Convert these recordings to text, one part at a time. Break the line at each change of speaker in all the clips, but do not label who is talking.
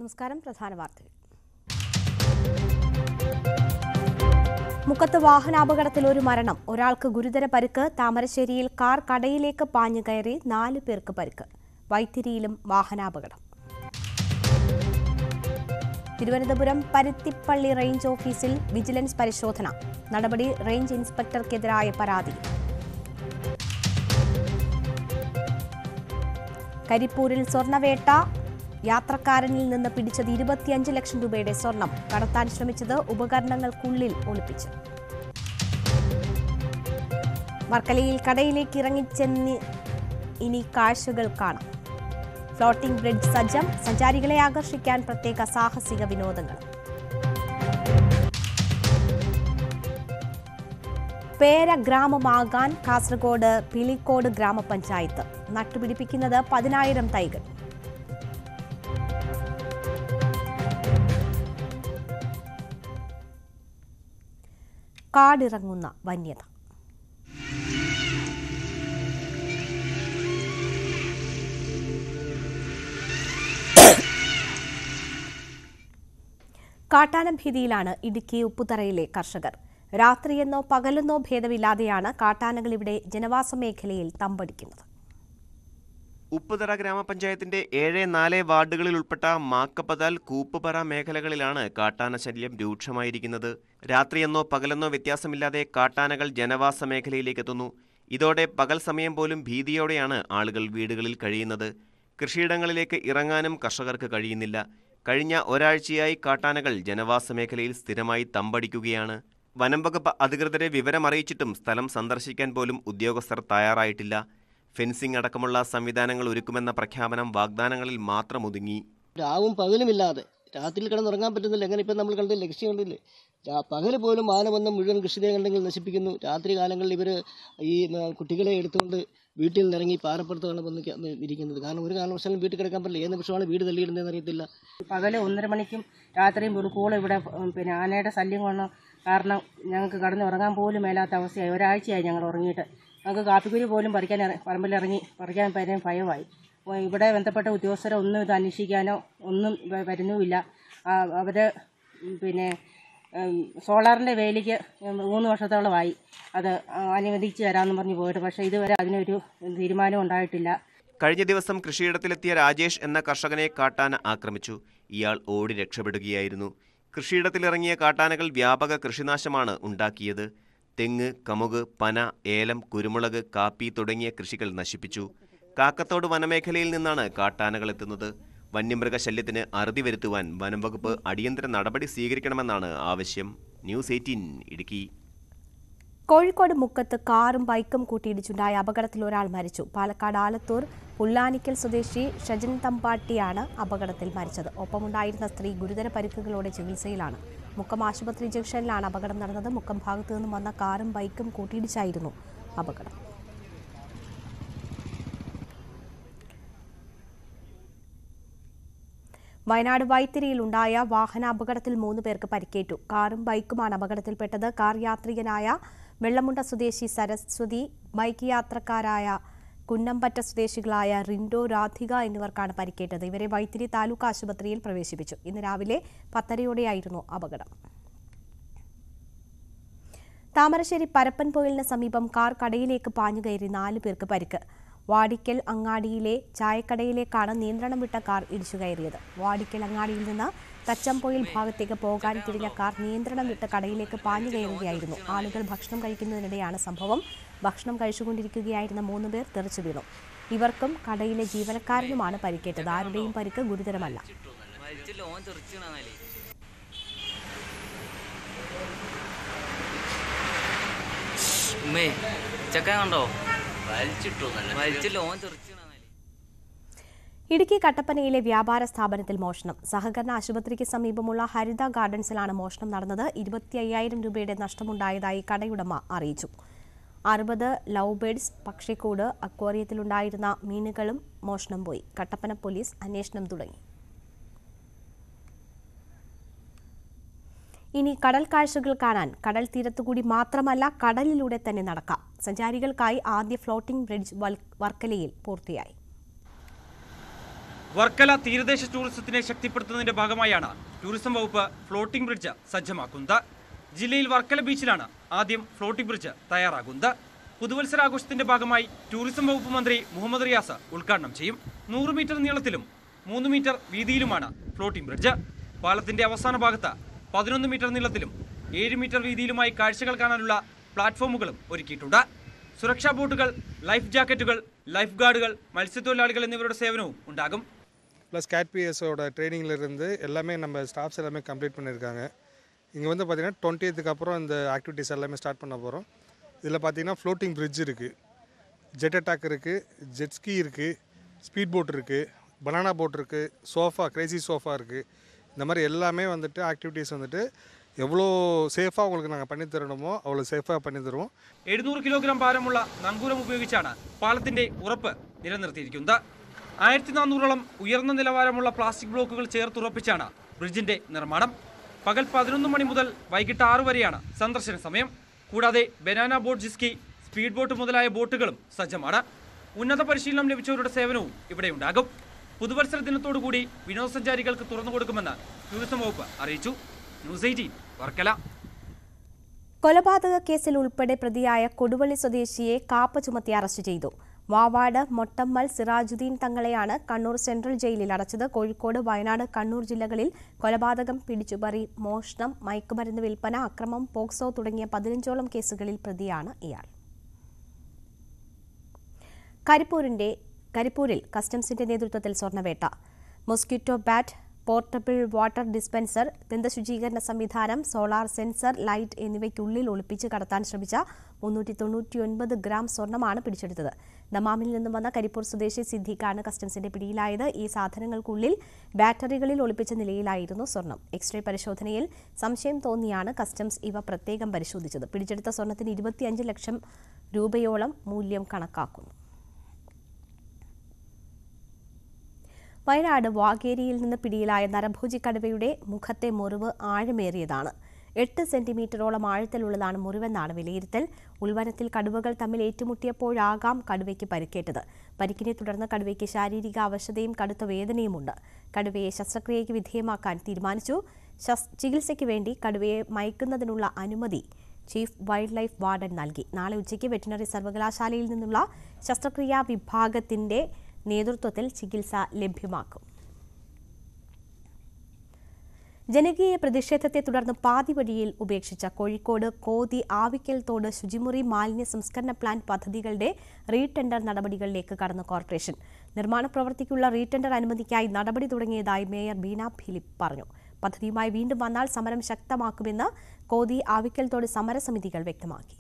നമസ്കാരം പ്രധാന വാർത്തകൾ മുക്കത്ത് വാഹനാപകടത്തിൽ ഒരു മരണം ഒരാൾക്ക് ഗുരുതര പരിക്ക് താമരശ്ശേരിയിൽ കാർ കടയിലേക്ക് പാഞ്ഞു കയറി നാല് പേർക്ക് പരിക്ക് വൈത്തിരിയിലും വാഹനാപകടം തിരുവനന്തപുരം പരുത്തിപ്പള്ളി റേഞ്ച് ഓഫീസിൽ വിജിലൻസ് പരിശോധന നടപടി റേഞ്ച് ഇൻസ്പെക്ടർക്കെതിരായ പരാതി കരിപ്പൂരിൽ സ്വർണവേട്ട യാത്രക്കാരനിൽ നിന്ന് പിടിച്ചത് ഇരുപത്തിയഞ്ച് ലക്ഷം രൂപയുടെ സ്വർണം കടത്താൻ ശ്രമിച്ചത് ഉപകരണങ്ങൾക്കുള്ളിൽ ഒളിപ്പിച്ച് വർക്കലയിൽ കടയിലേക്ക് ഇറങ്ങിച്ചെന്ന് ഇനി കാഴ്ചകൾ കാണാം ഫ്ലോട്ടിംഗ് ബ്രിഡ്ജ് സജ്ജം സഞ്ചാരികളെ ആകർഷിക്കാൻ പ്രത്യേക സാഹസിക വിനോദങ്ങൾ പേര ഗ്രാമമാകാൻ കാസർഗോഡ് പിലിക്കോട് ഗ്രാമപഞ്ചായത്ത് നട്ടുപിടിപ്പിക്കുന്നത് പതിനായിരം തൈകൾ കാടിറങ്ങുന്ന വന്യത കാട്ടാനഭീതിയിലാണ് ഇടുക്കി ഉപ്പുതറയിലെ കർഷകർ രാത്രിയെന്നോ പകലെന്നോ ഭേദമില്ലാതെയാണ് കാട്ടാനകൾ ഇവിടെ ജനവാസ മേഖലയിൽ തമ്പടിക്കുന്നത്
ഉപ്പുതറ ഗ്രാമപഞ്ചായത്തിന്റെ ഏഴ് നാല് വാർഡുകളിൽ ഉൾപ്പെട്ട മാക്കപ്പതാൽ കൂപ്പുപറ മേഖലകളിലാണ് കാട്ടാന ശല്യം രൂക്ഷമായിരിക്കുന്നത് രാത്രിയെന്നോ പകലെന്നോ വ്യത്യാസമില്ലാതെ കാട്ടാനകൾ ജനവാസ മേഖലയിലേക്ക് എത്തുന്നു ഇതോടെ പകൽ സമയം പോലും ഭീതിയോടെയാണ് ആളുകൾ വീടുകളിൽ കഴിയുന്നത് കൃഷിയിടങ്ങളിലേക്ക് ഇറങ്ങാനും കർഷകർക്ക് കഴിയുന്നില്ല കഴിഞ്ഞ ഒരാഴ്ചയായി കാട്ടാനകൾ ജനവാസ മേഖലയിൽ സ്ഥിരമായി തമ്പടിക്കുകയാണ് വനം വകുപ്പ് അധികൃതരെ വിവരമറിയിച്ചിട്ടും സ്ഥലം സന്ദർശിക്കാൻ പോലും ഉദ്യോഗസ്ഥർ തയ്യാറായിട്ടില്ല ഫെൻസിംഗ് അടക്കമുള്ള സംവിധാനങ്ങൾ ഒരുക്കുമെന്ന പ്രഖ്യാപനം വാഗ്ദാനങ്ങളിൽ മാത്രം ഒതുങ്ങി
രാവും പകലുമില്ലാതെ രാത്രിയിൽ കിടന്നുറങ്ങാൻ പറ്റുന്നില്ല എങ്ങനെ ഇപ്പം നമ്മൾ കണ്ട ലക്ഷ്യം കണ്ടില്ലേ രാ- പകല് പോലും ആന വന്ന് മുഴുവൻ കൃഷിദേഹങ്ങൾ നശിപ്പിക്കുന്നു രാത്രി കാലങ്ങളിൽ ഇവർ ഈ ന- കുട്ടികളെ എടുത്തുകൊണ്ട് വീട്ടിൽ നിന്നിറങ്ങി പാറപ്പുറത്താണ് വന്ന് ക- ഇരിക്കുന്നത് കാരണം ഒരു കാരണവശാലും വീട്ടിൽ കിടക്കാൻ പറ്റില്ല ഏത് നിമിഷമാണ് വീട് തള്ളിയിടുന്നതെന്ന് അറിയത്തില്ല
പകല് ഒന്നര മണിക്കും രാത്രിയും വെളുക്കോളം ഇവിടെ ഉം, പിന്നെ ആനയുടെ ശല്യം കൊണ്ട് കാരണം ഞങ്ങൾക്ക് കടന്ന് ഉറങ്ങാൻ പോലും മേലാത്ത അവസ്ഥയായി ഒരാഴ്ചയായി ഞങ്ങൾ ഉറങ്ങിയിട്ട് ഞങ്ങൾക്ക് കാപ്പിക്കുരി പോലും പറിക്കാൻ ഇറ- പറമ്പിലിറങ്ങി പറിക്കാൻ പറ്റാൻ ഭയമായി അപ്പോൾ ഇവിടെ ബന്ധപ്പെട്ട ഉദ്യോഗസ്ഥരെ ഒന്നും ഇത് അന്വേഷിക്കാനോ ഒന്നും വ- വരുന്നുമില്ല ആ, അവര് ഉം, പിന്നെ ഉം, സോളാറിൻ്റെ വേലിക്ക് ഉം, മൂന്ന് വർഷത്തോളമായി അത് അനുവദിച്ച് തരാമെന്ന് പറഞ്ഞ് പോയിട്ട് പക്ഷേ ഇതുവരെ അതിനൊരു തീരുമാനം ഉണ്ടായിട്ടില്ല
കഴിഞ്ഞ ദിവസം കൃഷിയിടത്തിലെത്തിയ രാജേഷ് എന്ന കർഷകനെ കാട്ടാന ആക്രമിച്ചു ഇയാൾ ഓടി രക്ഷപ്പെടുകയായിരുന്നു കൃഷിയിടത്തിലിറങ്ങിയ കാട്ടാനകൾ വ്യാപക കൃഷിനാശമാണ് ഉണ്ടാക്കിയത് തെങ്ങ് കമുക് പന ഏലം കുരുമുളക് കാപ്പി തുടങ്ങിയ കൃഷികൾ നശിപ്പിച്ചു കാക്കത്തോട് വനമേഖലയിൽ നിന്നാണ് കാട്ടാനകൾ എത്തുന്നത് വന്യമൃഗശല്യത്തിന് അറുതി വരുത്തുവാൻ വനം വകുപ്പ് അടിയന്തര നടപടി സ്വീകരിക്കണമെന്നാണ് ആവശ്യം ന്യൂസ് എയ്റ്റീൻ ഇടുക്കി
കോഴിക്കോട് മുക്കത്ത് കാറും ബൈക്കും കൂട്ടിയിടിച്ചുണ്ടായ അപകടത്തിൽ ഒരാൾ മരിച്ചു പാലക്കാട് ആലത്തൂർ പുല്ലാനിക്കൽ സ്വദേശി ഷജൻ തമ്പാട്ടിയാണ് അപകടത്തിൽ മരിച്ചത് ഒപ്പമുണ്ടായിരുന്ന സ്ത്രീ ഗുരുതര പരിക്കുകളോടെ ചികിത്സയിലാണ് മുക്കം ആശുപത്രി ജംഗ്ഷനിലാണ് അപകടം നടന്നത് മുക്കം ഭാഗത്തു നിന്നും വന്ന കാറും ബൈക്കും കൂട്ടിയിടിച്ചായിരുന്നു അപകടം വയനാട് വൈത്തിരിയിൽ ഉണ്ടായ വാഹനാപകടത്തിൽ മൂന്ന് പേർക്ക് പരിക്കേറ്റു കാറും ബൈക്കുമാണ് അപകടത്തിൽപ്പെട്ടത് കാർ യാത്രികനായ വെള്ളമുണ്ട സ്വദേശി സരസ്വതി ബൈക്ക് യാത്രക്കാരായ കുന്നമ്പറ്റ സ്വദേശികളായ റിൻഡോ രാധിക എന്നിവർക്കാണ് പരിക്കേറ്റത് ഇവരെ വൈത്തിരി താലൂക്ക് ആശുപത്രിയിൽ പ്രവേശിപ്പിച്ചു ഇന്ന് രാവിലെ പത്തരയോടെയായിരുന്നു അപകടം താമരശ്ശേരി പരപ്പൻപോയിലിന് സമീപം കാർ കടയിലേക്ക് പാഞ്ഞുകയറി നാലു പേർക്ക് പരിക്ക് വാടിക്കൽ അങ്ങാടിയിലെ ചായക്കടയിലേക്കാണ് നിയന്ത്രണം വിട്ട കാർ ഇടിച്ചു കയറിയത് വാടിക്കൽ അങ്ങാടിയിൽ നിന്ന് തച്ചംപൊയിൽ ഭാഗത്തേക്ക് പോകാൻ തിരിഞ്ഞ കാർ നിയന്ത്രണം വിട്ട് കടയിലേക്ക് പാഞ്ഞു കയറുകയായിരുന്നു ആളുകൾ ഭക്ഷണം കഴിക്കുന്നതിനിടെയാണ് സംഭവം ഭക്ഷണം കഴിച്ചുകൊണ്ടിരിക്കുകയായിരുന്ന മൂന്ന് പേർ തെറിച്ചു വീണു ഇവർക്കും കടയിലെ ജീവനക്കാരനുമാണ് പരിക്കേറ്റത് ആരുടെയും പരിക്ക് ഗുരുതരമല്ല
വലിച്ചില്ല ഓൻ തെറിച്ചിണാലേ ഉമ്മേ ചെക്കൻ കണ്ടോ വലിച്ചിട്ടു വലിച്ചില്ല ഓൻ തെറിച്ചിണാലേ
ഇടുക്കി കട്ടപ്പനയിലെ വ്യാപാര സ്ഥാപനത്തിൽ മോഷണം സഹകരണ ആശുപത്രിക്ക് സമീപമുള്ള ഹരിത ഗാർഡൻസിലാണ് മോഷണം നടന്നത് ഇരുപത്തി അയ്യായിരം രൂപയുടെ നഷ്ടമുണ്ടായതായി കടയുടമ അറിയിച്ചു അറുപത് ലവ് ബേഡ്സ് പക്ഷിക്കൂട് അക്വേറിയത്തിലുണ്ടായിരുന്ന മീനുകളും മോഷണം പോയി കട്ടപ്പന പോലീസ് അന്വേഷണം തുടങ്ങി ഇനി കടൽ കാഴ്ചകൾ കാണാൻ കടൽ തീരത്തുകൂടി മാത്രമല്ല കടലിലൂടെ തന്നെ നടക്കാം സഞ്ചാരികൾക്കായി ആദ്യ ഫ്ലോട്ടിംഗ് ബ്രിഡ്ജ് വൽ- വർക്കലയിൽ പൂർത്തിയായി
വർക്കല തീരദേശ ടൂറിസത്തിനെ ശക്തിപ്പെടുത്തുന്നതിന്റെ ഭാഗമായാണ് ടൂറിസം വകുപ്പ് ഫ്ലോട്ടിംഗ് ബ്രിഡ്ജ് സജ്ജമാക്കുന്നത് ജില്ലയിൽ വർക്കല ബീച്ചിലാണ് ആദ്യം ഫ്ലോട്ടിംഗ് ബ്രിഡ്ജ് തയ്യാറാകുന്നത് പുതുവത്സരാഘോഷത്തിന്റെ ഭാഗമായി ടൂറിസം വകുപ്പ് മന്ത്രി മുഹമ്മദ് റിയാസ് ഉദ്ഘാടനം ചെയ്യും നൂറ് മീറ്റർ നീളത്തിലും മൂന്ന് മീറ്റർ വീതിയിലുമാണ് ഫ്ലോട്ടിംഗ് ബ്രിഡ്ജ് പാലത്തിന്റെ അവസാന ഭാഗത്ത് പതിനൊന്ന് മീറ്റർ നീളത്തിലും ഏഴ് മീറ്റർ വീതിയിലുമായി കാഴ്ചകൾ കാണാനുള്ള പ്ലാറ്റ്ഫോമുകളും ഒരുക്കിയിട്ടുണ്ട് സുരക്ഷാ ബോട്ടുകൾ ലൈഫ് ജാക്കറ്റുകൾ ലൈഫ് ഗാർഡുകൾ മത്സ്യത്തൊഴിലാളികൾ എന്നിവരുടെ സേവനവും ഉണ്ടാകും
ப்ளஸ் கேட்பிஎஸோட ட்ரைனிங்கில் இருந்து எல்லாமே நம்ம ஸ்டாஃப்ஸ் எல்லாமே கம்ப்ளீட் பண்ணியிருக்காங்க இங்கே வந்து பார்த்திங்கன்னா டுவெண்ட்டியத்துக்கு அப்புறம் இந்த ஆக்டிவிட்டீஸ் எல்லாமே ஸ்டார்ட் பண்ண போகிறோம் இதில் பார்த்தீங்கன்னா ஃப்ளோட்டிங் பிரிட்ஜ் இருக்குது ஜெட் அட்டாக் இருக்குது ஜெட் ஸ்கீ இருக்குது ஸ்பீட் போட் இருக்குது பனானா போட் இருக்குது சோஃபா கிரேசி சோஃபா இருக்குது இந்த மாதிரி எல்லாமே வந்துட்டு ஆக்டிவிட்டீஸ் வந்துட்டு எவ்வளோ சேஃபாக உங்களுக்கு நாங்கள் பண்ணி தரணுமோ அவ்வளோ சேஃபாக பண்ணி தருவோம்
എഴുന്നൂറ് കിലോഗ്രാം ഭാരമുള്ള നങ്കൂരം ഉപയോഗിച്ചാണ് പാലത്തിന്റെ ഉറപ്പ് നിലനിർത്തിയിരിക്കുന്നത് ആയിരത്തി നാനൂറോളം ഉയർന്ന നിലവാരമുള്ള പ്ലാസ്റ്റിക് ബ്ലോക്കുകൾ ചേർത്തുറപ്പിച്ചാണ് ബ്രിഡ്ജിന്റെ നിർമ്മാണം പകൽ പതിനൊന്ന് മണി മുതൽ വൈകിട്ട് ആറ് വരെയാണ് സന്ദർശന സമയം കൂടാതെ banana boat jet ski speed boat മുതലായ ബോട്ടുകളും സജ്ജമാണ് ഉന്നത പരിശീലനം ലഭിച്ചവരുടെ സേവനവും ഇവിടെ ഉണ്ടാകും പുതുവത്സര ദിനത്തോടുകൂടി വിനോദസഞ്ചാരികൾക്ക് തുറന്നു കൊടുക്കുമെന്ന് ടൂറിസം വകുപ്പ് അറിയിച്ചു ന്യൂസ് എയ്റ്റീൻ വർക്കല
കൊലപാതക കേസിൽ ഉൾപ്പെടെ പ്രതിയായ കൊടുവള്ളി സ്വദേശിയെ കാപ്പ ചുമത്തി അറസ്റ്റ് ചെയ്തു വാവാട് മൊട്ടമ്മൽ സിറാജുദ്ദീൻ തങ്ങളെയാണ് കണ്ണൂർ സെൻട്രൽ ജയിലിൽ അടച്ചത് കോഴിക്കോട് വയനാട് കണ്ണൂർ ജില്ലകളിൽ കൊലപാതകം പിടിച്ചുപറി മോഷണം മയക്കുമരുന്ന് വിൽപ്പന അക്രമം പോക്സോ തുടങ്ങിയ പതിനഞ്ചോളം കേസുകളിൽ പ്രതിയാണ് ഇയാൾ കരിപ്പൂരിന്റെ കരിപ്പൂരിൽ കസ്റ്റംസിന്റെ നേതൃത്വത്തിൽ സ്വർണ്ണവേട്ട mosquito bat portable water dispenser ദന്തശുചീകരണ സംവിധാനം സോളാർ സെൻസർ ലൈറ്റ് എന്നിവയ്ക്കുള്ളിൽ ഒളിപ്പിച്ച് കടത്താൻ ശ്രമിച്ച മുന്നൂറ്റി തൊണ്ണൂറ്റിയൊൻപത് ഗ്രാം സ്വർണ്ണമാണ് പിടിച്ചെടുത്തത് ദമാമിൽ നിന്നും വന്ന കരിപ്പൂർ സ്വദേശി സിദ്ദീഖാണ് കസ്റ്റംസിന്റെ പിടിയിലായത് ഈ സാധനങ്ങൾക്കുള്ളിൽ ബാറ്ററികളിൽ ഒളിപ്പിച്ച നിലയിലായിരുന്നു സ്വർണം എക്സ്റേ പരിശോധനയിൽ സംശയം തോന്നിയാണ് കസ്റ്റംസ് ഇവ പ്രത്യേകം പരിശോധിച്ചത് പിടിച്ചെടുത്ത സ്വർണത്തിന് ഇരുപത്തിയഞ്ച് ലക്ഷം രൂപയോളം മൂല്യം കണക്കാക്കുന്നു വയനാട് വാഗേരിയിൽ നിന്ന് പിടിയിലായ നരഭോജി കടുവയുടെ മുഖത്തെ മുറിവ് ആഴമേറിയതാണ് എട്ട് സെന്റിമീറ്ററോളം ആഴത്തിലുള്ളതാണ് മുറിവെന്നാണ് വിലയിരുത്തൽ ഉൾവനത്തിൽ കടുവകൾ തമ്മിൽ ഏറ്റുമുട്ടിയപ്പോഴാകാം കടുവയ്ക്ക് പരിക്കേറ്റത് പരിക്കിനെ തുടർന്ന് കടുവയ്ക്ക് ശാരീരിക അവശതയും കടുത്ത വേദനയുമുണ്ട് കടുവയെ ശസ്ത്രക്രിയയ്ക്ക് വിധേയമാക്കാൻ തീരുമാനിച്ചു ശസ്- ചികിത്സയ്ക്ക് വേണ്ടി കടുവയെ മയക്കുന്നതിനുള്ള അനുമതി ചീഫ് വൈൽഡ് ലൈഫ് വാർഡൻ നൽകി നാളെ ഉച്ചയ്ക്ക് വെറ്റിനറി സർവകലാശാലയിൽ നിന്നുള്ള ശസ്ത്രക്രിയാ വിഭാഗത്തിന്റെ നേതൃത്വത്തിൽ ചികിത്സ ലഭ്യമാക്കും ജനകീയ പ്രതിഷേധത്തെ തുടർന്ന് പാതി വഴിയിൽ ഉപേക്ഷിച്ച കോഴിക്കോട് കോതി ആവിക്കൽ തോട് ശുചിമുറി മാലിന്യ സംസ്കരണ പ്ലാന്റ് പദ്ധതികളുടെ റീടെൻഡർ നടപടികളിലേക്ക് കടന്ന കോർപ്പറേഷൻ നിർമ്മാണ പ്രവൃത്തിക്കുള്ള റീടെൻഡർ അനുമതിക്കായി നടപടി തുടങ്ങിയതായി മേയർ ബീന ഫിലിപ്പ് പറഞ്ഞു പദ്ധതിയുമായി വീണ്ടും വന്നാൽ സമരം ശക്തമാക്കുമെന്ന് കോതി ആവിക്കൽ തോട് സമരസമിതികൾ വ്യക്തമാക്കി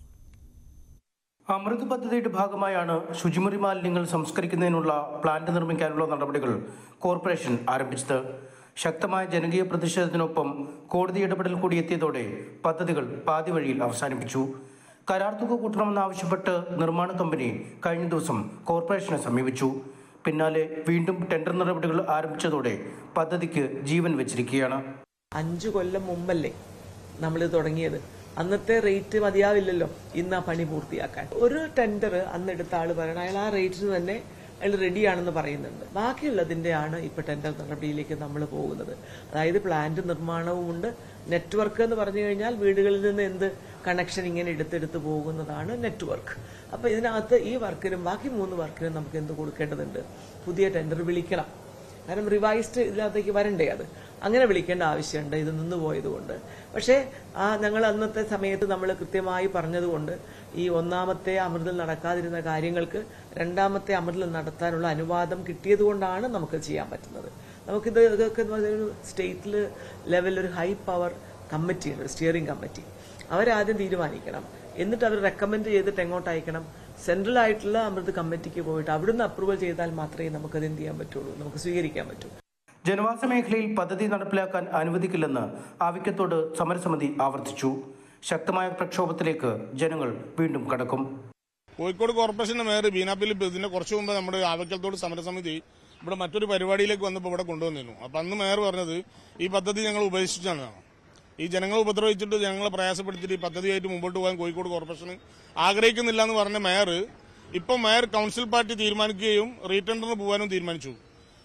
അമൃത് പദ്ധതിയുടെ ഭാഗമായാണ് ശുചിമുറി മാലിന്യങ്ങൾ സംസ്കരിക്കുന്നതിനുള്ള പ്ലാന്റ് നിർമ്മിക്കാനുള്ള നടപടികൾ കോർപ്പറേഷൻ ആരംഭിച്ചത് ശക്തമായ ജനകീയ പ്രതിഷേധത്തിനൊപ്പം കോടതി ഇടപെടൽ കൂടി എത്തിയതോടെ പദ്ധതികൾ പാതി വഴിയിൽ അവസാനിപ്പിച്ചു കരാർ തുക കൂട്ടണമെന്നാവശ്യപ്പെട്ട് നിർമ്മാണ കമ്പനി കഴിഞ്ഞ ദിവസം കോർപ്പറേഷനെ സമീപിച്ചു പിന്നാലെ വീണ്ടും ടെൻഡർ നടപടികൾ ആരംഭിച്ചതോടെ പദ്ധതിക്ക് ജീവൻ വെച്ചിരിക്കുകയാണ്
അഞ്ചു കൊല്ലം മുമ്പല്ലേ നമ്മൾ തുടങ്ങിയത് അന്നത്തെ റേറ്റ് മതിയാവില്ലല്ലോ ഇന്ന് ആ പണി പൂർത്തിയാക്കാൻ ഒരു ടെൻഡർ അന്ന് എടുത്ത ആള് പറയണം അയാൾ ആ റേറ്റിന് തന്നെ അയാൾ റെഡിയാണെന്ന് പറയുന്നുണ്ട് ബാക്കിയുള്ളതിന്റെ ആണ് ഇപ്പൊ ടെൻഡർ നടപടിയിലേക്ക് നമ്മൾ പോകുന്നത് അതായത് പ്ലാന്റ് നിർമ്മാണവുമുണ്ട് നെറ്റ്വർക്ക് എന്ന് പറഞ്ഞു കഴിഞ്ഞാൽ വീടുകളിൽ നിന്ന് എന്ത് കണക്ഷൻ ഇങ്ങനെ എടുത്തെടുത്ത് പോകുന്നതാണ് നെറ്റ്വർക്ക് അപ്പൊ ഇതിനകത്ത് ഈ വർക്കിനും ബാക്കി മൂന്ന് വർക്കിനും നമുക്ക് എന്ത് കൊടുക്കേണ്ടതുണ്ട് പുതിയ ടെൻഡർ വിളിക്കണം കാരണം റിവൈസ്ഡ് ഇതിനകത്തേക്ക് വരണ്ടേ അത് അങ്ങനെ വിളിക്കേണ്ട ആവശ്യമുണ്ട് ഇത് നിന്ന് പോയതുകൊണ്ട് പക്ഷേ ആ ഞങ്ങൾ അന്നത്തെ സമയത്ത് നമ്മൾ കൃത്യമായി പറഞ്ഞതുകൊണ്ട് ഈ ഒന്നാമത്തെ അമൃതിൽ നടക്കാതിരുന്ന കാര്യങ്ങൾക്ക് രണ്ടാമത്തെ അമൃതിൽ നടത്താനുള്ള അനുവാദം കിട്ടിയതുകൊണ്ടാണ് നമുക്ക് ചെയ്യാൻ പറ്റുന്നത് നമുക്കിത് ഇതൊക്കെ എന്ന് പറഞ്ഞാൽ ഒരു സ്റ്റേറ്റിൽ ലെവലിൽ ഒരു ഹൈ പവർ കമ്മിറ്റി ഉണ്ട് സ്റ്റിയറിംഗ് കമ്മിറ്റി അവരാദ്യം തീരുമാനിക്കണം എന്നിട്ട് അവർ റെക്കമെൻഡ് ചെയ്തിട്ട് എങ്ങോട്ട് അയക്കണം സെൻട്രൽ ആയിട്ടുള്ള അമൃത് കമ്മിറ്റിക്ക് പോയിട്ട് അവിടുന്ന് അപ്രൂവൽ ചെയ്താൽ മാത്രമേ നമുക്കത് എന്ത് ചെയ്യാൻ പറ്റുള്ളൂ നമുക്ക് സ്വീകരിക്കാൻ പറ്റൂ
ജനവാസ മേഖലയിൽ പദ്ധതി നടപ്പിലാക്കാൻ അനുവദിക്കില്ലെന്ന് ആവിക്കത്തോട് സമരസമിതി ആവർത്തിച്ചു ശക്തമായ പ്രക്ഷോഭത്തിലേക്ക് ജനങ്ങൾ വീണ്ടും കടക്കും
കോഴിക്കോട് കോർപ്പറേഷന്റെ മേയർ ബീന ഫിലിപ്പ് ഇതിന്റെ കുറച്ചു മുമ്പ് നമ്മുടെ ആവക്കൽത്തോട് സമരസമിതി ഇവിടെ മറ്റൊരു പരിപാടിയിലേക്ക് വന്നപ്പോൾ ഇവിടെ കൊണ്ടുവന്നിരുന്നു അപ്പൊ അന്ന് മേയർ പറഞ്ഞത് ഈ പദ്ധതി ഞങ്ങൾ ഉപേക്ഷിച്ചാണ് ഈ ജനങ്ങളെ ഉപദ്രവിച്ചിട്ട് ജനങ്ങളെ പ്രയാസപ്പെടുത്തിയിട്ട് ഈ പദ്ധതിയായിട്ട് മുമ്പോട്ട് പോകാൻ കോഴിക്കോട് കോർപ്പറേഷൻ ആഗ്രഹിക്കുന്നില്ല എന്ന് പറഞ്ഞ മേയർ ഇപ്പം മേയർ കൗൺസിൽ പാർട്ടി തീരുമാനിക്കുകയും റീടെൻഡറിന് പോകാനും തീരുമാനിച്ചു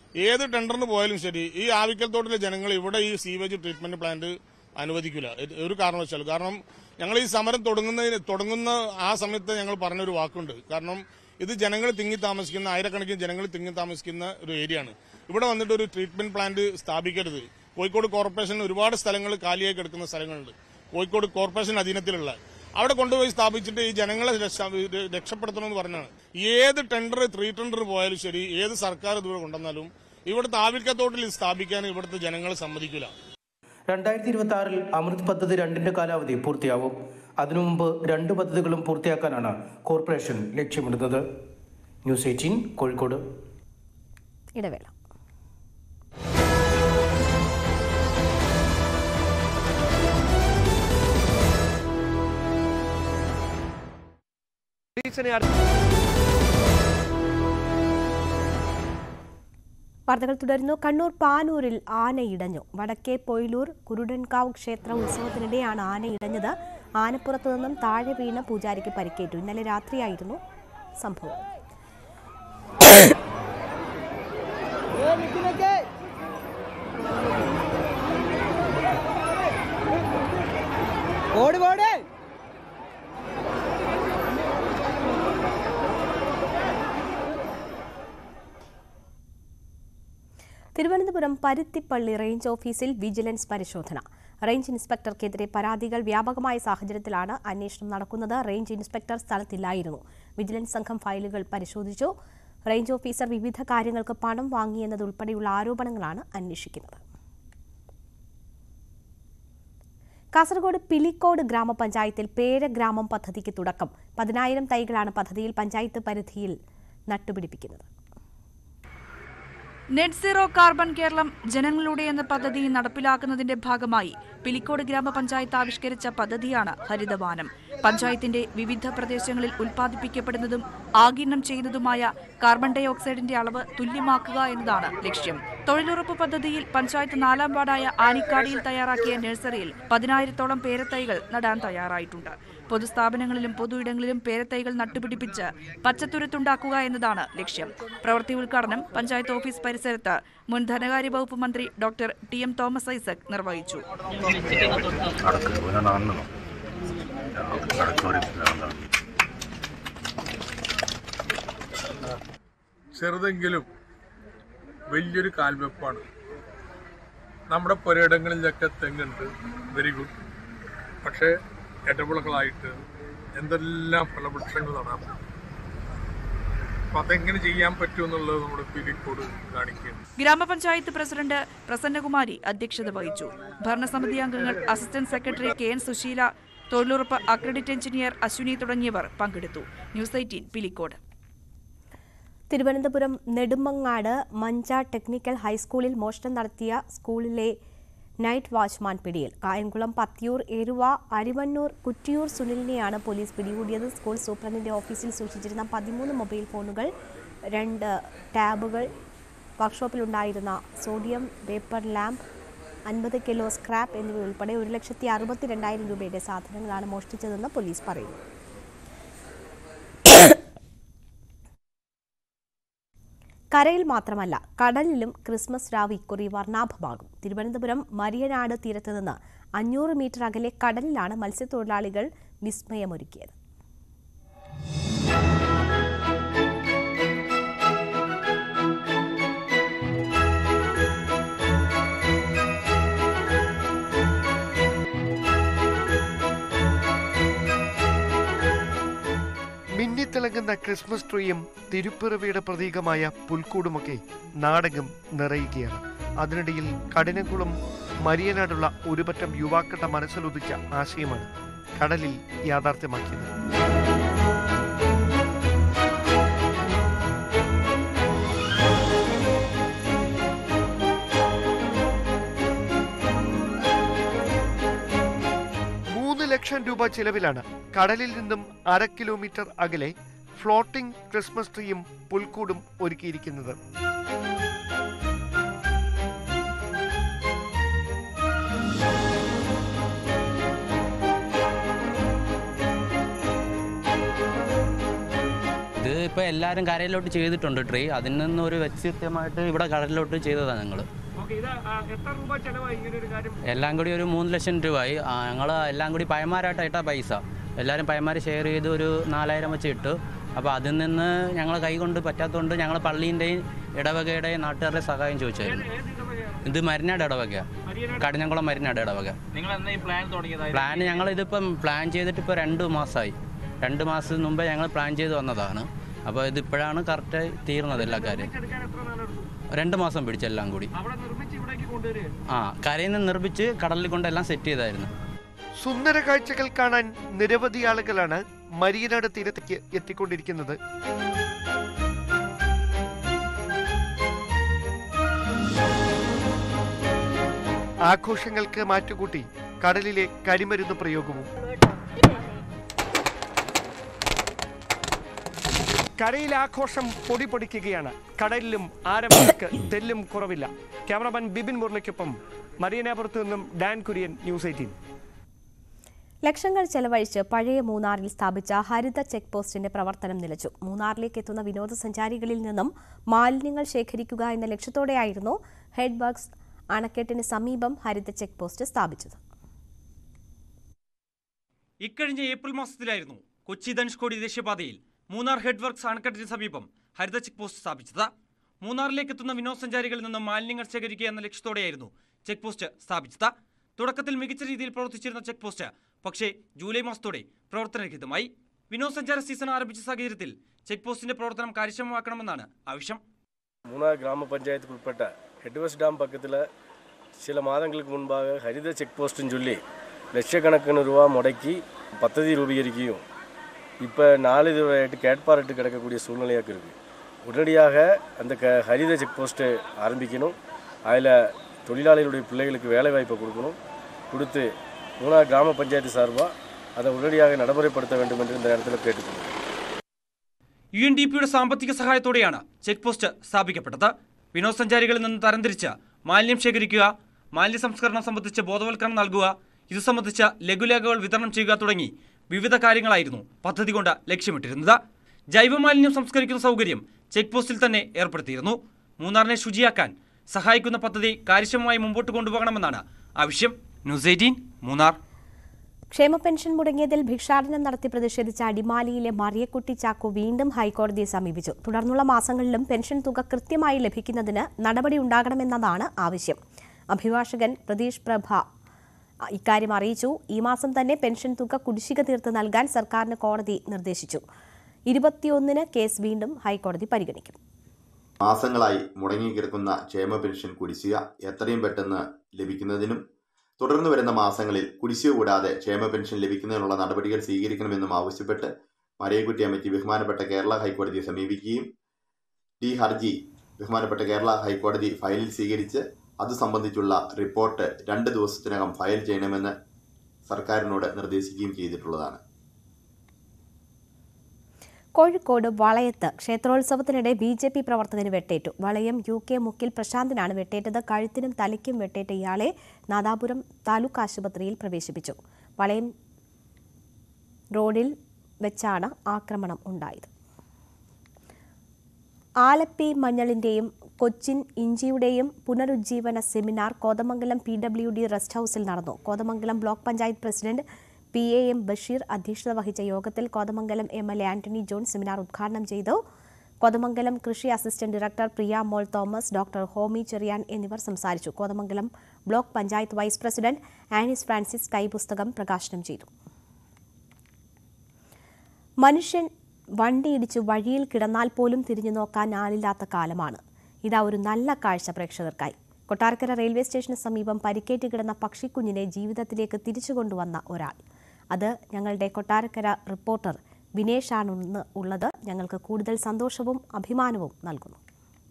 ഏത് ടെൻഡറിന് പോയാലും ശരി ഈ ആവിക്കൽ തോട്ടിലെ ജനങ്ങൾ ഇവിടെ ഈ സീവേജ് ട്രീറ്റ്മെന്റ് പ്ലാന്റ് അനുവദിക്കില്ല ഇത് ഒരു കാരണവശാലും കാരണം ഞങ്ങൾ ഈ സമരം തുടങ്ങുന്നതിന് തുടങ്ങുന്ന ആ സമയത്ത് ഞങ്ങൾ പറഞ്ഞൊരു വാക്കുണ്ട് കാരണം ഇത് ജനങ്ങൾ തിങ്ങി താമസിക്കുന്ന ആയിരക്കണക്കിന് ജനങ്ങൾ തിങ്ങി താമസിക്കുന്ന ഒരു ഏരിയ ആണ് ഇവിടെ വന്നിട്ട് ഒരു ട്രീറ്റ്മെന്റ് പ്ലാന്റ് സ്ഥാപിക്കരുത് കോഴിക്കോട് കോർപ്പറേഷൻ ഒരുപാട് സ്ഥലങ്ങൾ കാലിയായി കിടക്കുന്ന സ്ഥലങ്ങളുണ്ട് കോഴിക്കോട് കോർപ്പറേഷൻ അധീനത്തിലുള്ള അവിടെ കൊണ്ടുപോയി സ്ഥാപിച്ചിട്ട് ഈ ജനങ്ങളെ രക്ഷ- രക്ഷപ്പെടുത്തണമെന്ന് പറഞ്ഞാണ് ഏത് ടെൻഡർ ത്രീ ടെൻഡർ പോയാലും ശരി ഏത് സർക്കാർ ഇതുവരെ കൊണ്ടുവന്നാലും ഇവിടുത്തെ ആവിൽക്കത്തോട്ടിൽ ഇത് സ്ഥാപിക്കാൻ ഇവിടുത്തെ ജനങ്ങൾ സമ്മതിക്കില്ല
രണ്ടായിരത്തി ഇരുപത്തി ആറിൽ അമൃത് പദ്ധതി രണ്ടിന്റെ കാലാവധി പൂർത്തിയാവും അതിനു മുമ്പ് രണ്ട് പദ്ധതികളും പൂർത്തിയാക്കാനാണ് കോർപ്പറേഷൻ ലക്ഷ്യമിടുന്നത് ന്യൂസ് എയ്റ്റീൻ കോഴിക്കോട്
ഇടവേള വാർത്തകൾ തുടരുന്നു കണ്ണൂർ പാനൂരിൽ ആന ഇടഞ്ഞു വടക്കേ പൊയിലൂർ കുരുടൻകാവ് ക്ഷേത്ര ഉത്സവത്തിനിടെയാണ് ആന ഇടഞ്ഞത് ആനപ്പുറത്തു നിന്നും താഴെ വീണ പൂജാരിക്ക് പരിക്കേറ്റു ഇന്നലെ രാത്രിയായിരുന്നു സംഭവം
ഓട് പോട്
തിരുവനന്തപുരം പരുത്തിപ്പള്ളി റേഞ്ച് ഓഫീസിൽ വിജിലൻസ് പരിശോധന റേഞ്ച് ഇൻസ്പെക്ടർക്കെതിരെ പരാതികൾ വ്യാപകമായ സാഹചര്യത്തിലാണ് അന്വേഷണം നടക്കുന്നത് റേഞ്ച് ഇൻസ്പെക്ടർ സ്ഥലത്തില്ലായിരുന്നു വിജിലൻസ് സംഘം ഫയലുകൾ പരിശോധിച്ചു റേഞ്ച് ഓഫീസർ വിവിധ കാര്യങ്ങൾക്ക് പണം വാങ്ങിയെന്നതുൾപ്പെടെയുള്ള ആരോപണങ്ങളാണ് അന്വേഷിക്കുന്നത് കാസർഗോഡ് പിലിക്കോട് ഗ്രാമപഞ്ചായത്തിൽ പേരഗ്രാമം പദ്ധതിക്ക് തുടക്കം പതിനായിരം തൈകളാണ് പദ്ധതിയിൽ പഞ്ചായത്ത് പരിധിയിൽ നട്ടുപിടിപ്പിക്കുന്നത്
നെറ്റ് സീറോ കാർബൺ കേരളം ജനങ്ങളുടെ എന്ന പദ്ധതി നടപ്പിലാക്കുന്നതിന്റെ ഭാഗമായി പിലിക്കോട് ഗ്രാമപഞ്ചായത്ത് ആവിഷ്കരിച്ച പദ്ധതിയാണ് ഹരിതവാനം പഞ്ചായത്തിന്റെ വിവിധ പ്രദേശങ്ങളിൽ ഉൽപ്പാദിപ്പിക്കപ്പെടുന്നതും ആഗിരണം ചെയ്യുന്നതുമായ കാർബൺ ഡൈ ഓക്സൈഡിന്റെ അളവ് തുല്യമാക്കുക എന്നതാണ് ലക്ഷ്യം തൊഴിലുറപ്പ് പദ്ധതിയിൽ പഞ്ചായത്ത് നാലാം വാർഡായ ആനിക്കാടിയിൽ തയ്യാറാക്കിയ നഴ്സറിയിൽ പതിനായിരത്തോളം പേരത്തൈകൾ നടാൻ തയ്യാറായിട്ടുണ്ട് പൊതുസ്ഥാപനങ്ങളിലും പൊതുയിടങ്ങളിലും പേരത്തൈകൾ നട്ടുപിടിപ്പിച്ച് പച്ചത്തുരുത്തുണ്ടാക്കുക എന്നതാണ് ലക്ഷ്യം പ്രവൃത്തി ഉദ്ഘാടനം പഞ്ചായത്ത് ഓഫീസ് പരിസരത്ത് മുൻ ധനകാര്യ വകുപ്പ് മന്ത്രി doctor T M Thomas Isaac നിർവഹിച്ചു
ചെറുതെങ്കിലും വലിയൊരു കാൽവെപ്പാണ് നമ്മുടെ പുരയിടങ്ങളിലൊക്കെ തെങ്ങുണ്ട് വെരി ഗുഡ് പക്ഷേ ഇടവിളകളായിട്ട് എന്തെല്ലാം ഫലവൃക്ഷങ്ങൾ നടാം അപ്പൊ അതെങ്ങനെ ചെയ്യാൻ പറ്റുമെന്നുള്ളത് നമ്മുടെ പിലിക്കോട് കാണിക്കുന്നു
ഗ്രാമപഞ്ചായത്ത് പ്രസിഡന്റ് പ്രസന്നകുമാരി അധ്യക്ഷത വഹിച്ചു ഭരണസമിതി അംഗങ്ങൾ assistant secretary K N Susheela തൊഴിലുറപ്പ് അക്രഡിറ്റ് എഞ്ചിനീയർ അശ്വിനി തുടങ്ങിയവർ പങ്കെടുത്തു news eighteen Pilicode
Thiruvananthapuram Nedumangad Manja technical ഹൈസ്കൂളിൽ മോഷണം നടത്തിയ സ്കൂളിലെ നൈറ്റ് വാച്ച്മാൻ പിടിയിൽ കായംകുളം പത്തിയൂർ എരുവ അരിമന്നൂർ കുറ്റിയൂർ സുനിലിനെയാണ് പോലീസ് പിടികൂടിയത് സ്കൂൾ സൂപ്രണ്ടിന്റെ ഓഫീസിൽ സൂക്ഷിച്ചിരുന്ന പതിമൂന്ന് മൊബൈൽ ഫോണുകൾ രണ്ട് ടാബുകൾ വർക്ക്ഷോപ്പിലുണ്ടായിരുന്ന സോഡിയം വേപ്പർ ലാമ്പ് അൻപത് കിലോ സ്ക്രാപ്പ് എന്നിവ ഉൾപ്പെടെ ഒരു ലക്ഷത്തി അറുപത്തി രണ്ടായിരം രൂപയുടെ സാധനങ്ങളാണ് മോഷ്ടിച്ചതെന്ന് പോലീസ് പറയുന്നു കരയിൽ മാത്രമല്ല കടലിലും ക്രിസ്മസ് രാവ് ഇക്കുറി വർണ്ണാഭമാകും തിരുവനന്തപുരം മരിയനാട് തീരത്ത് നിന്ന് അഞ്ഞൂറ് മീറ്റർ അകലെ കടലിലാണ് മത്സ്യത്തൊഴിലാളികൾ വിസ്മയമൊരുക്കിയത്
മിന്നിത്തിളങ്ങുന്ന ക്രിസ്മസ് ട്രീയും തിരുപ്പിറവിയുടെ പ്രതീകമായ പുൽക്കൂടുമൊക്കെ നാടെങ്ങും നിറയുകയാണ് അതിനിടയിൽ കഠിനക്കുളം മരിയനാടുള്ള ഒരുപറ്റം യുവാക്കളുടെ മനസ്സിലുദിച്ച ആശയമാണ് കടലിൽ യാഥാർത്ഥ്യമാക്കിയത് മൂന്ന് ലക്ഷം രൂപ ചിലവിലാണ് കടലിൽ നിന്നും അര കിലോമീറ്റർ അകലെ ഫ്ലോട്ടിംഗ് ക്രിസ്മസ് ട്രീയും പുൽക്കൂടും ഒരുക്കിയിരിക്കുന്നത്
ഇത്
ഇപ്പോൾ എല്ലാവരും കരയിലോട്ട് ചെയ്തിട്ടുണ്ട് ട്രീ അതിൽ നിന്നൊരു വ്യത്യസ്തമായിട്ട് ഇവിടെ കടലിലോട്ട് ചെയ്തതാണ് ഞങ്ങൾ
എത്ര രൂപ ചെലവായി ഇങ്ങനെ ഒരു കാര്യം
എല്ലാം കൂടി ഒരു മൂന്ന് ലക്ഷം രൂപയായി ഞങ്ങൾ എല്ലാം കൂടി പയമാരായിട്ട് ഇട്ട പൈസ എല്ലാവരും പയമാർ ഷെയർ ചെയ്ത് ഒരു നാലായിരം വെച്ച് ഇട്ടു അപ്പോൾ അതിൽ നിന്ന് ഞങ്ങൾ കൈ കൊണ്ട് പറ്റാത്തതുകൊണ്ട് ഞങ്ങൾ പള്ളീൻ്റെയും ഇടവകയുടെയും നാട്ടുകാരുടെ സഹായം ചോദിച്ചായിരുന്നു ഇത് മരിനാട് ഇടവക കടിഞ്ഞംകുളം മരിനാട് ഇടവക
നിങ്ങൾ എന്നാ ഈ പ്ലാൻ തുടങ്ങിയതായി
പ്ലാൻ ഞങ്ങൾ ഇതിപ്പം പ്ലാൻ ചെയ്തിട്ട് ഇപ്പോൾ രണ്ട് മാസമായി രണ്ട് മാസം മുമ്പേ ഞങ്ങൾ പ്ലാൻ ചെയ്ത് വന്നതാണ് അപ്പോൾ ഇതിപ്പോഴാണ് കറക്റ്റ് തീർന്നത് എല്ലാ കാര്യം രണ്ട് മാസം പിടിച്ചെല്ലാം കൂടി
അവിടെ നിർമ്മിച്ച് ഇവിടേക്ക് കൊണ്ടുവരിക
ആ കരയിൽ നിന്ന് നിർമ്മിച്ച് കടലിൽ കൊണ്ടെല്ലാം സെറ്റ് ചെയ്തായിരുന്നു
സുന്ദര കാഴ്ചകൾ കാണാൻ നിരവധി ആളുകളാണ് മരിയനാട് തീരത്തേക്ക് എത്തിക്കൊണ്ടിരിക്കുന്നത് ആഘോഷങ്ങൾക്ക് മാറ്റുകൂട്ടി കടലിലെ കരിമരുന്ന് പ്രയോഗവും
കരയിലെ ആഘോഷം പൊടി പൊടിക്കുകയാണ് കടലിലും ആരംഭർക്ക് തെല്ലും കുറവില്ല ക്യാമറമാൻ ബിബിൻ മുർണിക്കൊപ്പം മരീനാപുരത്തു നിന്നും ഡാൻ കുര്യൻ ന്യൂസ് എയ്റ്റീൻ
ലക്ഷങ്ങൾ ചെലവഴിച്ച് പഴയ മൂന്നാറിൽ സ്ഥാപിച്ച ഹരിത ചെക്ക് പോസ്റ്റിന്റെ പ്രവർത്തനം നിലച്ചു മൂന്നാറിലേക്ക് എത്തുന്ന വിനോദസഞ്ചാരികളിൽ നിന്നും മാലിന്യങ്ങൾ ശേഖരിക്കുക എന്ന ലക്ഷ്യത്തോടെയായിരുന്നു ഹെഡ് വർക്സ് അണക്കെട്ടിന് സമീപം ഹരിത ചെക്ക് പോസ്റ്റ് സ്ഥാപിച്ചത്
ഇക്കഴിഞ്ഞ ഏപ്രിൽ മാസത്തിലായിരുന്നു കൊച്ചി ധനുഷ്കോടി ദേശീയപാതയിൽ മൂന്നാർ ഹെഡ് വർക്ക്സ് അണക്കെട്ടിന് സമീപം ഹരിത ചെക്ക് പോസ്റ്റ് സ്ഥാപിച്ചത് മൂന്നാറിലേക്ക് എത്തുന്ന വിനോദസഞ്ചാരികളിൽ നിന്നും മാലിന്യങ്ങൾ ശേഖരിക്കുക എന്ന ലക്ഷ്യത്തോടെയായിരുന്നു ചെക്ക് പോസ്റ്റ് സ്ഥാപിച്ചത് തുടക്കത്തിൽ മികച്ച രീതിയിൽ പ്രവർത്തിച്ചിരുന്ന ചെക്ക് പോസ്റ്റ് പക്ഷേ ജൂലൈ മാസത്തോടെ പ്രവർത്തനരഹിതമായി വിനോദസഞ്ചാര സീസൺ ആരംഭിച്ച സാഹചര്യത്തിൽ ചെക്ക് പോസ്റ്റിന്റെ പ്രവർത്തനം കാര്യക്ഷമമാക്കണമെന്നാണ് ആവശ്യം
மூணார் கிராம பஞ்சாயத்துக்கு உட்பட்ட ஹெட்வெஸ்ட் டேம் பக்கத்தில் சில மாதங்களுக்கு முன்பாக ஹரித செக் போஸ்ட்டுன்னு சொல்லி லட்சக்கணக்கான ரூபா முடக்கி பദ്ധதி ரூபீகரிக்கையும் இப்போ நாலு இதுவாയിട്ട് கேட்பாரட்டு கிடக்கக்கூடிய சூழ்நிலையாக இருக்குது உடனடியாக அந்த க ஹரித செக் போஸ்ட்டு ஆரம்பிக்கணும் அதில் தொழிலாளிகளுடைய பிள்ளைகளுக்கு வேலை வாய்ப்பை கொடுக்கணும் கொடுத்து மூணார் கிராம பஞ்சாயத்து சார்பாக அதை உடனடியாக நடைமுறைப்படுத்த வேண்டும் என்று இந்த நேரத்தில் கேட்டுக்கொள்கிறேன்
യു എൻ ഡി പിയുടെ സാമ്പത്തിക സഹായത്തോടെയാണ് ചെക്ക് പോസ്റ്റ് സ്ഥാപിക്കപ്പെട്ടത് വിനോദസഞ്ചാരികളിൽ നിന്ന് തരംതിരിച്ച് മാലിന്യം ശേഖരിക്കുക മാലിന്യ സംസ്കരണം സംബന്ധിച്ച് ബോധവൽക്കരണം നൽകുക ഇത് സംബന്ധിച്ച ലഘുലേഖകൾ വിതരണം ചെയ്യുക തുടങ്ങി വിവിധ കാര്യങ്ങളായിരുന്നു പദ്ധതി കൊണ്ട് ലക്ഷ്യമിട്ടിരുന്നത് ജൈവമാലിന്യം സംസ്കരിക്കുന്ന സൗകര്യം ചെക്ക് പോസ്റ്റിൽ തന്നെ ഏർപ്പെടുത്തിയിരുന്നു മൂന്നാറിനെ ശുചിയാക്കാൻ സഹായിക്കുന്ന പദ്ധതി കാര്യക്ഷമമായി മുമ്പോട്ട് കൊണ്ടുപോകണമെന്നാണ് ആവശ്യം ന്യൂസ് എയ്റ്റീൻ മൂന്നാർ
ക്ഷേമ പെൻഷൻ മുടങ്ങിയതിൽ ഭിക്ഷാടനം നടത്തി പ്രതിഷേധിച്ച അടിമാലിയിലെ മറിയക്കുട്ടി ചാക്കോ വീണ്ടും ഹൈക്കോടതിയെ സമീപിച്ചു തുടർന്നുള്ള മാസങ്ങളിലും പെൻഷൻ തുക കൃത്യമായി ലഭിക്കുന്നതിന് നടപടി ഉണ്ടാകണമെന്നതാണ് ആവശ്യം അഭിഭാഷകൻ പ്രതീഷ് പ്രഭ ഇക്കാര്യം അറിയിച്ചു ഈ മാസം തന്നെ പെൻഷൻ തുക കുടിശ്ശിക തീർത്ത് നൽകാൻ സർക്കാരിന് കോടതി നിർദ്ദേശിച്ചു ഇരുപത്തിയൊന്നിന് കേസ് വീണ്ടും ഹൈക്കോടതി പരിഗണിക്കും
മാസങ്ങളായി മുടങ്ങിക്കിടക്കുന്ന ക്ഷേമ പെൻഷൻ കുടിശ്ശിക എത്രയും പെട്ടെന്ന് ലഭിക്കുന്നതിനും തുടർന്ന് വരുന്ന മാസങ്ങളിൽ കുടിശ്ശിക കൂടാതെ ക്ഷേമ പെൻഷൻ ലഭിക്കുന്നതിനുള്ള നടപടികൾ സ്വീകരിക്കണമെന്നും ആവശ്യപ്പെട്ട് മറിയക്കുട്ടി അമ്മച്ചി ബഹുമാനപ്പെട്ട കേരള ഹൈക്കോടതിയെ സമീപിക്കുകയും ഈ ഹർജി ബഹുമാനപ്പെട്ട കേരള ഹൈക്കോടതി ഫയലിൽ സ്വീകരിച്ച് അത് സംബന്ധിച്ചുള്ള റിപ്പോർട്ട് രണ്ട് ദിവസത്തിനകം ഫയൽ ചെയ്യണമെന്ന് സർക്കാരിനോട് നിർദ്ദേശിക്കുകയും ചെയ്തിട്ടുള്ളതാണ്
കോഴിക്കോട് വളയത്ത് ക്ഷേത്രോത്സവത്തിനിടെ ബി ജെ പി പ്രവർത്തകന് വെട്ടേറ്റു വളയം യു കെ മുക്കിൽ പ്രശാന്തിനാണ് വെട്ടേറ്റത് കഴുത്തിനും തലയ്ക്കും വെട്ടേറ്റ ഇയാളെ നാദാപുരം താലൂക്ക് ആശുപത്രിയിൽ പ്രവേശിപ്പിച്ചു വളയം റോഡിൽ വെച്ചാണ് ആക്രമണം ഉണ്ടായത് ആലപ്പി മഞ്ഞളിന്റെയും കൊച്ചിൻ ഇഞ്ചിയുടെയും പുനരുജ്ജീവന seminar Kothamangalam P W D rest ഹൌസിൽ നടന്നു Kothamangalam block panchayat president P A M Basheer അധ്യക്ഷത വഹിച്ച യോഗത്തിൽ Kothamangalam M L A Antony John seminar ഉദ്ഘാടനം ചെയ്തു കോതമംഗലം കൃഷി assistant director Priya Mol Thomas doctor Homi Cherian എന്നിവർ സംസാരിച്ചു Kothamangalam block panchayat vice president Anis Francis കൈപുസ്തകം പ്രകാശനം ചെയ്തു മനുഷ്യൻ വണ്ടിയിടിച്ച് വഴിയിൽ കിടന്നാൽ പോലും തിരിഞ്ഞു നോക്കാൻ ആളില്ലാത്ത കാലമാണ് ഇതാ ഒരു നല്ല കാഴ്ച പ്രേക്ഷകർക്കായി കൊട്ടാരക്കര റെയിൽവേ സ്റ്റേഷന് സമീപം പരിക്കേറ്റ് കിടന്ന പക്ഷിക്കുഞ്ഞിനെ ജീവിതത്തിലേക്ക് തിരിച്ചു കൊണ്ടുവന്ന ഒരാൾ അത് ഞങ്ങളുടെ കൊട്ടാരക്കര റിപ്പോർട്ടർ വിനേഷാണ് ഉള്ളത് ഞങ്ങൾക്ക് കൂടുതൽ സന്തോഷവും അഭിമാനവും നൽകുന്നു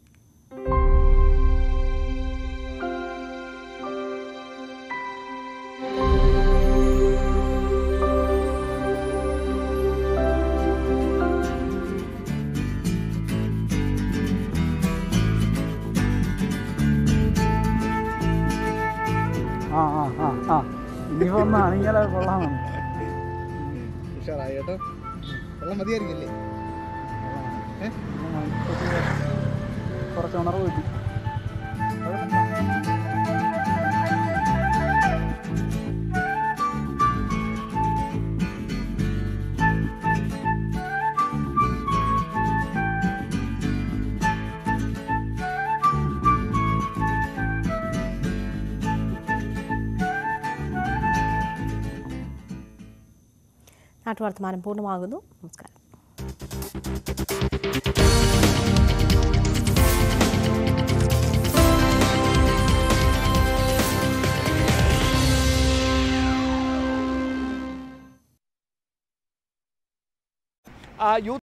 ആ ആ ആ ആ ഇനിയിപ്പോ ഒന്ന് അണിഞ്ഞാലേ കൊള്ളാമെന്ന്
ഉഷാറായി കേട്ടോ വെള്ളം മതിയായിരിക്കില്ലേ
കുറച്ച് ഉണർവ് കിട്ടി
നാട്ടുവർത്തമാനം പൂർണ്ണമാകുന്നു നമസ്കാരം
ആ യൂത്ത്